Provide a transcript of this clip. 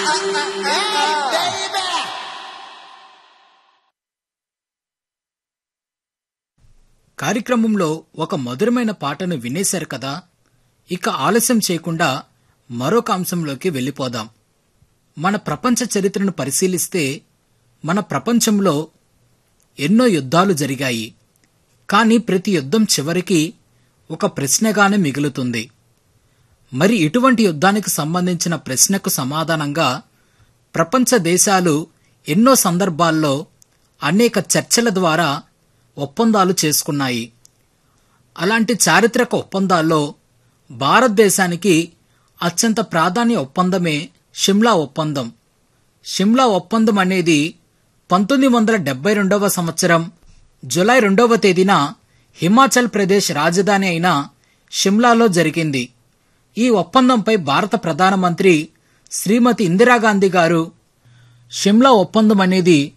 కార్యక్రమంలో ఒక మధురమైన పాటను వినేశారు కదా ఇక ఆలస్యం చేయకుండా మరొక అంశంలోకి వెళ్ళిపోదాం మన ప్రపంచ చరిత్రను పరిశీలిస్తే మన ప్రపంచంలో ఎన్నో యుద్ధాలు జరిగాయి కానీ ప్రతి యుద్ధం చివరికి ఒక ప్రశ్నగానే మిగులుతుంది మరి ఇటువంటి యుద్ధానికి సంబంధించిన ప్రశ్నకు సమాధానంగా ప్రపంచ దేశాలు ఎన్నో సందర్భాల్లో అనేక చర్చల ద్వారా ఒప్పందాలు చేసుకున్నాయి అలాంటి చారిత్రక ఒప్పందాల్లో భారతదేశానికి అత్యంత ప్రాధాన్య ఒప్పందమే షిమ్లా ఒప్పందం షిమ్లా ఒప్పందం అనేది పంతొమ్మిది వందల డెబ్బై రెండవ సంవత్సరం జులై రెండవ తేదీన హిమాచల్ ప్రదేశ్ రాజధాని అయిన షిమ్లాలో జరిగింది ఈ ఒప్పందంపై భారత ప్రధానమంత్రి శ్రీమతి ఇందిరాగాంధీ గారు షిమ్లా ఒప్పందం అనేది